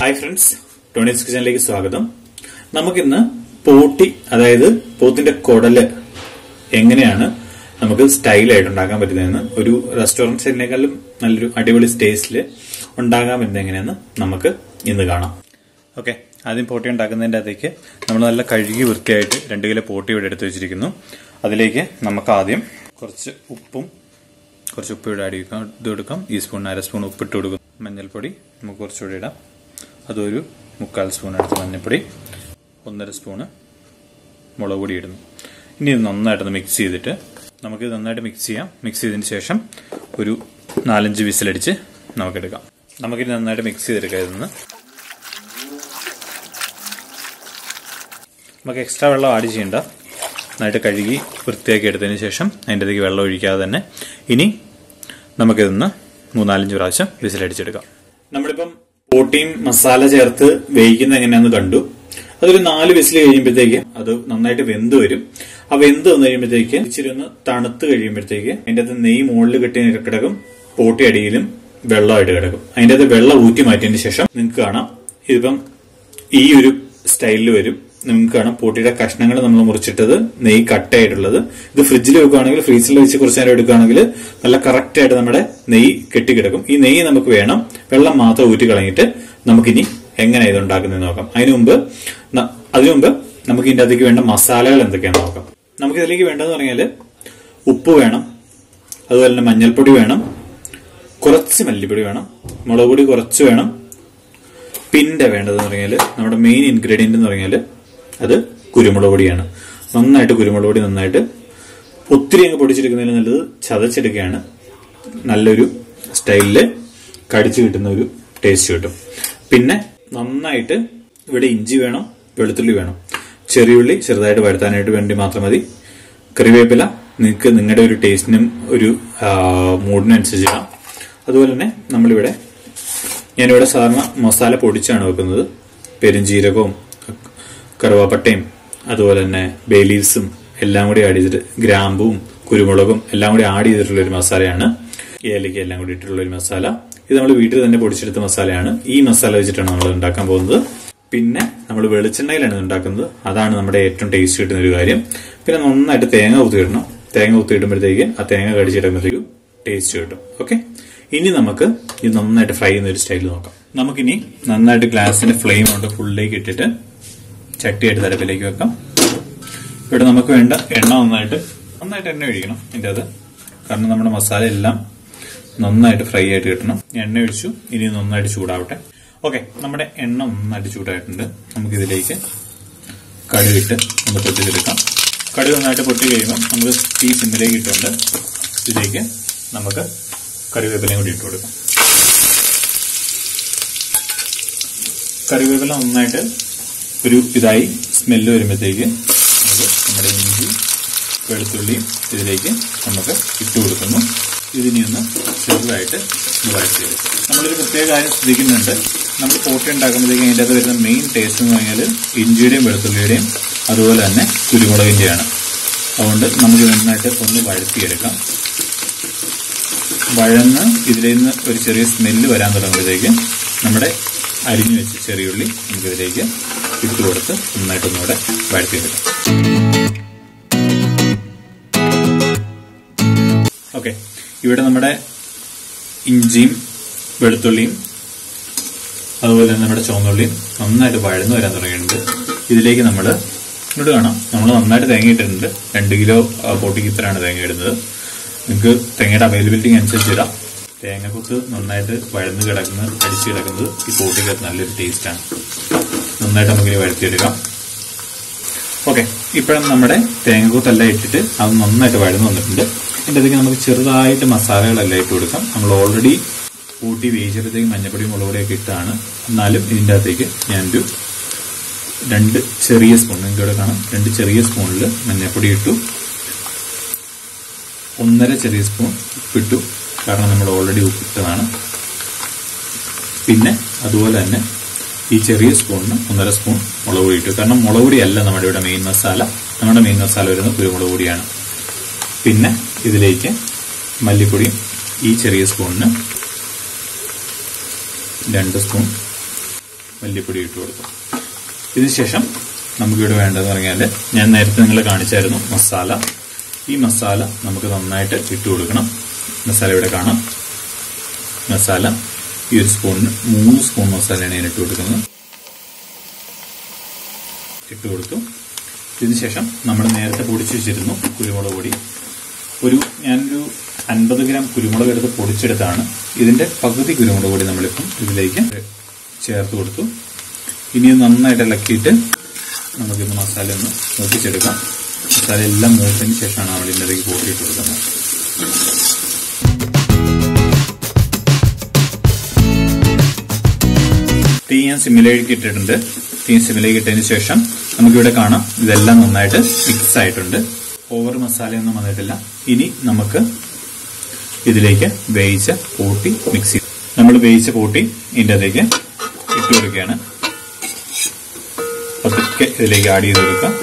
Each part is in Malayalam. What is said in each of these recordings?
ഹായ് ഫ്രണ്ട്സ് ടോണീസ് കിച്ചണിലേക്ക് സ്വാഗതം നമുക്കിന്ന് പോട്ടി അതായത് പോത്തിന്റെ കുടല് എങ്ങനെയാണ് നമുക്ക് സ്റ്റൈലായിട്ട് ഉണ്ടാക്കാൻ പറ്റുന്നതെന്ന് ഒരു റെസ്റ്റോറന്റ് സ്റ്റൈലിനേക്കാളും നല്ലൊരു അടിപൊളി ടേസ്റ്റിൽ ഉണ്ടാക്കാൻ പറ്റുന്നത് എങ്ങനെയെന്ന് നമുക്ക് ഇന്ന് കാണാം ഓക്കെ ആദ്യം പോട്ടി ഉണ്ടാക്കുന്നതിൻ്റെ അകത്തേക്ക് നമ്മൾ നല്ല കഴുകി വൃത്തിയായിട്ട് രണ്ട് കിലോ പോട്ടി ഇവിടെ എടുത്ത് വെച്ചിരിക്കുന്നു അതിലേക്ക് നമുക്ക് ആദ്യം കുറച്ച് ഉപ്പും കുറച്ച് ഉപ്പ് ഇവിടെ ആഡ് ചെയ്യിക്കാം ഇത് കൊടുക്കാം ഈ സ്പൂൺ അര സ്പൂൺ ഉപ്പിട്ട് കൊടുക്കും മഞ്ഞൾപ്പൊടി നമുക്ക് കുറച്ചുകൂടി ഇടാം അതൊരു മുക്കാൽ സ്പൂൺ എടുത്ത് മഞ്ഞൾപ്പൊടി ഒന്നര സ്പൂണ് മുളക് പൊടി ഇടുന്നു ഇനി ഇത് നന്നായിട്ടൊന്ന് മിക്സ് ചെയ്തിട്ട് നമുക്ക് ഇത് നന്നായിട്ട് മിക്സ് ചെയ്യാം മിക്സ് ചെയ്തതിന് ശേഷം ഒരു നാലഞ്ച് വിസിലടിച്ച് നമുക്കെടുക്കാം നമുക്കിത് നന്നായിട്ട് മിക്സ് ചെയ്തെടുക്കാം ഇതിൽ നിന്ന് നമുക്ക് എക്സ്ട്രാ വെള്ളം ആഡ് ചെയ്യണ്ട നന്നായിട്ട് കഴുകി വൃത്തിയാക്കി എടുത്തതിന് ശേഷം അതിൻ്റെ അതിലേക്ക് വെള്ളം ഒഴിക്കാതെ തന്നെ ഇനി നമുക്കിതൊന്ന് മൂന്നാലഞ്ച് പ്രാവശ്യം വിസിലടിച്ചെടുക്കാം നമ്മളിപ്പം പോട്ടിയും മസാല ചേർത്ത് വേവിക്കുന്ന എങ്ങനെയാന്ന് കണ്ടു അതൊരു നാല് വിസിൽ കഴിയുമ്പോഴത്തേക്ക് അത് നന്നായിട്ട് വെന്ത് വരും ആ വെന്ത് വന്നു കഴിയുമ്പോഴത്തേക്ക് ഇച്ചിരി ഒന്ന് തണുത്ത് കഴിയുമ്പോഴത്തേക്ക് അതിൻ്റെ അകത്ത് നെയ്യ് മുകളിൽ കെട്ടി കിടക്കും പോട്ടി അടിയിലും വെള്ളമായിട്ട് കിടക്കും അതിൻ്റെ അകത്ത് വെള്ളം ഊറ്റി മാറ്റിയതിന് ശേഷം നിങ്ങൾക്ക് കാണാം ഇതിപ്പം ഈ ഒരു സ്റ്റൈലിൽ വരും നിങ്ങൾക്ക് കാണാം പോട്ടിയുടെ കഷ്ണങ്ങൾ നമ്മൾ മുറിച്ചിട്ടത് നെയ്യ് കട്ടയായിട്ടുള്ളത് ഇത് ഫ്രിഡ്ജിൽ വെക്കുകയാണെങ്കിൽ ഫ്രീസറിൽ വെച്ച് കുറച്ച് നേരം എടുക്കുകയാണെങ്കിൽ നല്ല കറക്റ്റ് ആയിട്ട് നമ്മുടെ നെയ്യ് കെട്ടിക്കിടക്കും ഈ നെയ്യ് നമുക്ക് വേണം വെള്ളം മാത്രം ഊറ്റി കളഞ്ഞിട്ട് നമുക്കിനി എങ്ങനെ ഇത് ഉണ്ടാക്കുന്നത് നോക്കാം അതിനു മുമ്പ് ന- അതിനു മുമ്പ് നമുക്ക് ഇതിന്റെ അകത്തേക്ക് വേണ്ട മസാലകൾ എന്തൊക്കെയാണെന്ന് നോക്കാം നമുക്ക് ഇതിലേക്ക് വേണ്ടതെന്ന് പറഞ്ഞാൽ ഉപ്പ് വേണം അതുപോലെ തന്നെ മഞ്ഞൾപ്പൊടി വേണം കുറച്ച് മല്ലിപ്പൊടി വേണം മുളക് പൊടി കുറച്ച് വേണം പിന്നെ വേണ്ടതെന്ന് പറഞ്ഞാൽ നമ്മുടെ മെയിൻ ഇൻഗ്രീഡിയന്റ് എന്ന് പറഞ്ഞാൽ അത് കുരുമുളക് പൊടിയാണ് നന്നായിട്ട് കുരുമുളക് പൊടി നന്നായിട്ട് ഒത്തിരി അങ്ങ് പൊടിച്ചെടുക്കുന്നതിൽ നല്ലത് ചതച്ചെടുക്കുകയാണ് നല്ലൊരു സ്റ്റൈലില് കടിച്ചു കിട്ടുന്ന ഒരു ടേസ്റ്റ് കിട്ടും പിന്നെ നന്നായിട്ട് ഇവിടെ ഇഞ്ചി വേണം വെളുത്തുള്ളി വേണം ചെറിയുള്ളി ചെറുതായിട്ട് വരുത്താനായിട്ട് വേണ്ടി മാത്രം മതി കറിവേപ്പില നിങ്ങൾക്ക് നിങ്ങളുടെ ഒരു ടേസ്റ്റിനും ഒരു ആ, മൂഡിനും അനുസരിച്ച് ഇടാം അതുപോലെ തന്നെ നമ്മളിവിടെ ഞാനിവിടെ സാധാരണ മസാല പൊടിച്ചാണ് വെക്കുന്നത് പെരുംജീരകവും കറുവാപ്പട്ടയും അതുപോലെ തന്നെ ബേ ലീവ്സും എല്ലാം കൂടി ആഡ് ചെയ്തിട്ട് ഗ്രാമ്പും കുരുമുളകും എല്ലാം കൂടി ആഡ് ചെയ്തിട്ടുള്ള ഒരു മസാലയാണ് ഏലയ്ക്ക് എല്ലാം കൂടി ഇട്ടിട്ടുള്ള ഒരു മസാല ഇത് നമ്മൾ വീട്ടിൽ തന്നെ പൊടിച്ചെടുത്ത മസാലയാണ് ഈ മസാല വെച്ചിട്ടാണ് നമ്മൾ ഉണ്ടാക്കാൻ പോകുന്നത് പിന്നെ നമ്മൾ വെളിച്ചെണ്ണയിലാണ് ഇത് ഉണ്ടാക്കുന്നത് അതാണ് നമ്മുടെ ഏറ്റവും ടേസ്റ്റ് കിട്ടുന്ന ഒരു കാര്യം പിന്നെ നന്നായിട്ട് തേങ്ങ കുത്തിയിടണം തേങ്ങ കുത്തിയിടുമ്പോഴത്തേക്ക് ആ തേങ്ങ കടിച്ചിടുമ്പോഴത്തേക്കും ടേസ്റ്റ് കിട്ടും ഓക്കെ ഇനി നമുക്ക് ഇത് നന്നായിട്ട് ഫ്രൈ ചെയ്യുന്ന ഒരു സ്റ്റൈൽ നോക്കാം നമുക്കിനി നന്നായിട്ട് ഗ്ലാസിന്റെ ഫ്ലെയിം കൊണ്ട് ഫുള്ളിലേക്ക് ഇട്ടിട്ട് ചട്ടിയായിട്ട് തരപ്പിലേക്ക് വെക്കാം ഇവിടെ നമുക്ക് വേണ്ട എണ്ണ നന്നായിട്ട് നന്നായിട്ട് എണ്ണ ഒഴിക്കണം ഇതിൻ്റെ അത് കാരണം നമ്മുടെ മസാല എല്ലാം നന്നായിട്ട് ഫ്രൈ ആയിട്ട് കിട്ടണം എണ്ണ ഒഴിച്ചു ഇനി നന്നായിട്ട് ചൂടാവട്ടെ ഓക്കെ നമ്മുടെ എണ്ണ നന്നായിട്ട് ചൂടായിട്ടുണ്ട് നമുക്കിതിലേക്ക് കടുകിട്ട് ഒന്ന് പൊട്ടിച്ചെടുക്കാം കടുക് നന്നായിട്ട് പൊട്ടി കഴിയുമ്പോൾ നമുക്ക് തീ സിമ്മിലേക്ക് ഇട്ടുകൊണ്ട് ഇതിലേക്ക് നമുക്ക് കറിവേപ്പിലയും കൂടി ഇട്ട് കൊടുക്കാം കറിവേപ്പില നന്നായിട്ട് ഒരു ഇതായി സ്മെല്ല് വരുമ്പോഴത്തേക്ക് നമുക്ക് നമ്മുടെ ഇഞ്ചി വെളുത്തുള്ളിയും ഇതിലേക്ക് നമുക്ക് ഇട്ട് കൊടുക്കുന്നു ഇതിനി ഒന്ന് ചെറുതായിട്ട് ഒന്ന് വഴറ്റിയെടുക്കും നമ്മളൊരു പ്രത്യേക കാര്യം ശ്രദ്ധിക്കുന്നുണ്ട് നമ്മൾ പോട്ടി ഉണ്ടാക്കുമ്പോഴത്തേക്ക് അതിൻ്റെ അകത്ത് വരുന്ന മെയിൻ ടേസ്റ്റ് എന്ന് പറഞ്ഞാൽ ഇഞ്ചിയുടെയും വെളുത്തുള്ളിയുടെയും അതുപോലെ തന്നെ കുരുമുളകിൻ്റെയാണ് അതുകൊണ്ട് നമുക്ക് നന്നായിട്ട് ഒന്ന് വഴറ്റിയെടുക്കാം വഴന്ന് ഇതിൽ നിന്ന് ഒരു ചെറിയ സ്മെല്ല് വരാൻ തുടങ്ങുമ്പോഴത്തേക്ക് നമ്മുടെ അരിഞ്ഞു വെച്ച ചെറിയുള്ളി നമുക്കിതിലേക്ക് ഇട്ട് കൊടുത്ത് നന്നായിട്ടൊന്നുകൂടെ വഴറ്റിയെടുക്കാം ഓക്കെ ഇവിടെ നമ്മുടെ ഇഞ്ചിയും വെളുത്തുള്ളിയും അതുപോലെ തന്നെ നമ്മുടെ ചുവന്നുള്ളിയും നന്നായിട്ട് വഴന്നു വരാൻ തുടങ്ങിയിട്ടുണ്ട് ഇതിലേക്ക് നമ്മൾ ഇങ്ങോട്ട് കാണാം നമ്മൾ നന്നായിട്ട് തേങ്ങ ഇട്ടിട്ടുണ്ട് രണ്ട് കിലോ ആ, പൊട്ടിക്ക് ഇത്രയാണ് തേങ്ങ ഇടുന്നത് നിങ്ങൾക്ക് തേങ്ങയുടെ അവൈലബിലിറ്റി അനുസരിച്ച് ഇടാം തേങ്ങക്കൊത്ത് നന്നായിട്ട് വഴന്ന് കിടക്കുന്നത് അടിച്ച് കിടക്കുന്നത് ഈ പൊട്ടിക്കകത്ത് നല്ലൊരു ടേസ്റ്റാണ് നന്നായിട്ട് നമുക്കിനി വഴറ്റിയെടുക്കാം ഓക്കെ ഇപ്പോഴും നമ്മുടെ തേങ്ങക്കൂത്തെല്ലാം ഇട്ടിട്ട് അത് നന്നായിട്ട് വഴന്നു വന്നിട്ടുണ്ട് അതിൻ്റെ അതിലേക്ക് നമുക്ക് ചെറുതായിട്ട് മസാലകളെല്ലാം ഇട്ട് കൊടുക്കാം നമ്മൾ ഓൾറെഡി കൂട്ടി വേവിച്ചപ്പോഴത്തേക്ക് മഞ്ഞപ്പൊടി മുളകുപൊടിയൊക്കെ ഇട്ടാണ് എന്നാലും ഇതിൻ്റെ അകത്തേക്ക് ഞാനൊരു രണ്ട് ചെറിയ സ്പൂൺ നിങ്ങൾക്ക് ഇവിടെ കാണാം രണ്ട് ചെറിയ സ്പൂണിൽ മഞ്ഞപ്പൊടി ഇട്ടു ഒന്നര ചെറിയ സ്പൂൺ ഉപ്പിട്ടു കാരണം നമ്മൾ ഓൾറെഡി ഉപ്പിട്ടതാണ് പിന്നെ അതുപോലെ തന്നെ ഈ ചെറിയ സ്പൂണിന് ഒന്നര സ്പൂൺ മുളക് പൊടി ഇട്ടു കാരണം മുളക് പൊടിയല്ല നമ്മുടെ ഇവിടെ മെയിൻ മസാല നമ്മുടെ മെയിൻ മസാല വരുന്നത് കുരുമുളക് പൊടിയാണ് പിന്നെ ഇതിലേക്ക് മല്ലിപ്പൊടിയും ഈ ചെറിയ സ്പൂണിന് രണ്ട് സ്പൂൺ മല്ലിപ്പൊടി ഇട്ട് കൊടുത്തു ഇതിനുശേഷം നമുക്കിവിടെ വേണ്ടതെന്ന് പറഞ്ഞാൽ ഞാൻ നേരത്തെ നിങ്ങളെ കാണിച്ചായിരുന്നു മസാല ഈ മസാല നമുക്ക് നന്നായിട്ട് ഇട്ട് കൊടുക്കണം മസാല ഇവിടെ കാണാം മസാല ഈ ഒരു സ്പൂണിന് മൂന്ന് സ്പൂൺ മസാലയാണ് ഞാൻ ഇട്ട് കൊടുക്കുന്നത് ഇട്ട് കൊടുത്തു ഇതിനുശേഷം നമ്മൾ നേരത്തെ പൊടിച്ചു വെച്ചിരുന്നു കുരുമുളക് പൊടി ഒരു ഞാനൊരു അൻപത് ഗ്രാം കുരുമുളക് എടുത്ത് പൊടിച്ചെടുത്താണ് ഇതിന്റെ പകുതി കുരുമുളക് പൊടി നമ്മളിപ്പം ഇതിലേക്ക് ചേർത്ത് കൊടുത്തു ഇനി ഇത് നന്നായിട്ട് ഇളക്കിയിട്ട് നമുക്കിന്ന് മസാല ഒന്ന് മൂപ്പിച്ചെടുക്കാം മസാല എല്ലാം മൂത്തതിന് ശേഷമാണ് നമ്മൾ ഇതിലേക്ക് കൂട്ടിയിട്ട് കൊടുക്കുന്നത് തീ ഞാൻ സിമ്മിലേക്ക് ഇട്ടിട്ടുണ്ട് തീ സിമ്മിലേക്ക് ഇട്ടതിന് ശേഷം നമുക്കിവിടെ കാണാം ഇതെല്ലാം നന്നായിട്ട് മിക്സ് ആയിട്ടുണ്ട് ഓവർ മസാലയൊന്നും വന്നിട്ടില്ല ഇനി നമുക്ക് ഇതിലേക്ക് വേവിച്ച പോട്ടി മിക്സ് ചെയ്യും നമ്മൾ വേവിച്ച പോട്ടി ഇതിൻ്റെ അതിലേക്ക് ഇട്ട് കൊടുക്കുകയാണ് പതുക്കെ ഇതിലേക്ക് ആഡ് ചെയ്ത് കൊടുക്കാം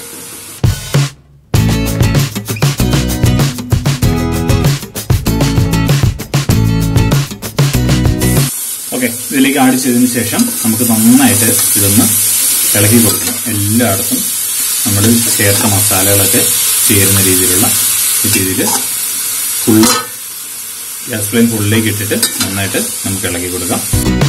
ഓക്കെ ഇതിലേക്ക് ആഡ് ചെയ്തതിന് ശേഷം നമുക്ക് നന്നായിട്ട് ഇതൊന്ന് ഇളക്കി കൊടുക്കണം എല്ലായിടത്തും നമ്മൾ ചേർത്ത മസാലകളൊക്കെ ചേരുന്ന രീതിയിലുള്ള രീതിയിൽ ഫുള്ള് ഗ്യാസ് ഫ്ലെയിം ഫുള്ളിലേക്ക് ഇട്ടിട്ട് നന്നായിട്ട് നമുക്ക് ഇളക്കി കൊടുക്കാം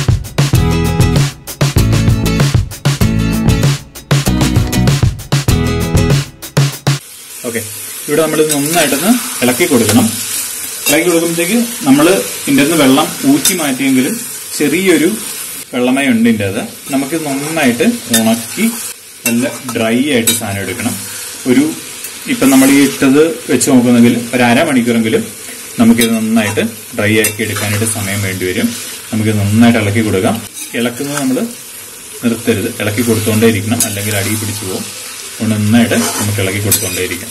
ഓക്കെ ഇവിടെ നമ്മൾ നന്നായിട്ടൊന്ന് ഇളക്കി കൊടുക്കണം ഇളക്കി കൊടുക്കുമ്പോഴത്തേക്ക് നമ്മൾ ഇതിൻ്റെ നിന്ന് വെള്ളം ഊറ്റി മാറ്റിയെങ്കിലും ചെറിയൊരു വെള്ളമയം ഉണ്ട് ഇതിൻ്റെ അത് നമുക്ക് നന്നായിട്ട് ഉണക്കി നല്ല ഡ്രൈ ആയിട്ട് സാധനം എടുക്കണം ഒരു ഇപ്പം നമ്മൾ ഈ ഇട്ടത് വെച്ച് നോക്കുന്നെങ്കിൽ ഒരു അരമണിക്കൂറെങ്കിലും നമുക്കിത് നന്നായിട്ട് ഡ്രൈ ആക്കി എടുക്കാനായിട്ട് സമയം വേണ്ടി വരും നമുക്കിത് നന്നായിട്ട് ഇളക്കി കൊടുക്കാം ഇളക്കുന്നത് നമ്മൾ നിർത്തരുത് ഇളക്കി കൊടുത്തുകൊണ്ടേ ഇരിക്കണം അല്ലെങ്കിൽ അടി പിടിച്ചു പോകും അതുകൊണ്ട് നന്നായിട്ട് നമുക്ക് ഇളക്കി കൊടുത്തുകൊണ്ടേ ഇരിക്കാം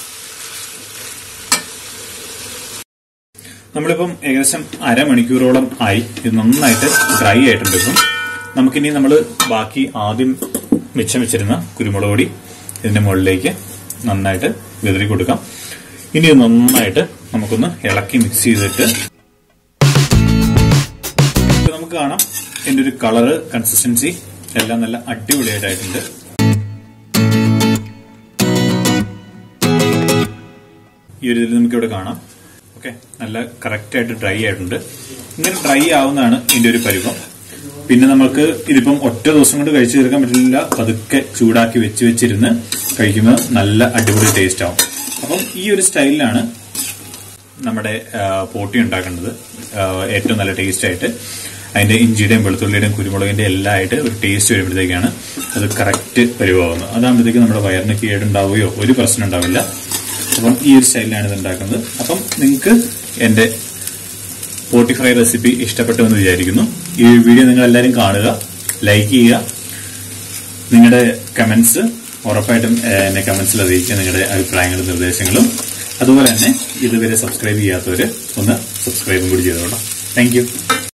നമ്മളിപ്പം ഏകദേശം അരമണിക്കൂറോളം ആയി ഇത് നന്നായിട്ട് ഡ്രൈ ആയിട്ടുണ്ട് ഇപ്പം നമുക്കിനി നമ്മൾ ബാക്കി ആദ്യം മിച്ചം വെച്ചിരുന്ന കുരുമുളക് പൊടി ഇതിന്റെ മുകളിലേക്ക് നന്നായിട്ട് വിതറി കൊടുക്കാം ഇനി ഇത് നന്നായിട്ട് നമുക്കൊന്ന് ഇളക്കി മിക്സ് ചെയ്തിട്ട് ഇപ്പൊ നമുക്ക് കാണാം ഇതിന്റെ ഒരു കളറ് കൺസിസ്റ്റൻസി എല്ലാം നല്ല അടിപൊളിയായിട്ടായിട്ടുണ്ട് ഈ ഒരു ഇതിൽ നമുക്ക് ഇവിടെ കാണാം ഓക്കെ നല്ല കറക്റ്റ് ആയിട്ട് ഡ്രൈ ആയിട്ടുണ്ട് ഇങ്ങനെ ഡ്രൈ ആവുന്നതാണ് ഇതിന്റെ ഒരു പരുവം പിന്നെ നമുക്ക് ഇതിപ്പം ഒറ്റ ദിവസം കൊണ്ട് കഴിച്ചു തീർക്കാൻ പറ്റില്ല പതുക്കെ ചൂടാക്കി വെച്ച് വെച്ചിരുന്ന് കഴിക്കുമ്പോൾ നല്ല അടിപൊളി ടേസ്റ്റ് ആവും അപ്പം ഈ ഒരു സ്റ്റൈലിലാണ് നമ്മുടെ ആ, പോട്ടി ഉണ്ടാക്കേണ്ടത് ആ, ഏറ്റവും നല്ല ടേസ്റ്റ് ആയിട്ട് അതിന്റെ ഇഞ്ചിയുടെയും വെളുത്തുള്ളിയുടെയും കുരുമുളകിന്റെ എല്ലാം ആയിട്ട് ഒരു ടേസ്റ്റ് വരുമ്പോഴത്തേക്കാണ് അത് കറക്റ്റ് പരിവാകുന്നത് അതാകുമ്പോഴത്തേക്ക് നമ്മുടെ വയറിന് കേടുണ്ടാവുകയോ ഒരു പ്രശ്നം ഉണ്ടാവില്ല അപ്പം ഈ ഒരു സ്റ്റൈലിലാണ് ഇത് ഉണ്ടാക്കുന്നത് അപ്പം നിങ്ങൾക്ക് എന്റെ പോട്ടി ഫ്രൈ റെസിപ്പി ഇഷ്ടപ്പെട്ടു എന്ന് വിചാരിക്കുന്നു ഈ വീഡിയോ നിങ്ങൾ എല്ലാവരും കാണുക ലൈക്ക് ചെയ്യുക നിങ്ങളുടെ കമന്റ്സ് ഉറപ്പായിട്ടും ഏഹ്, എന്നെ കമന്റ്സിൽ അറിയിക്കുക നിങ്ങളുടെ അഭിപ്രായങ്ങളും നിർദ്ദേശങ്ങളും അതുപോലെ തന്നെ ഇതുവരെ സബ്സ്ക്രൈബ് ചെയ്യാത്തവര് ഒന്ന് സബ്സ്ക്രൈബും കൂടി ചെയ്തോളാം താങ്ക് യു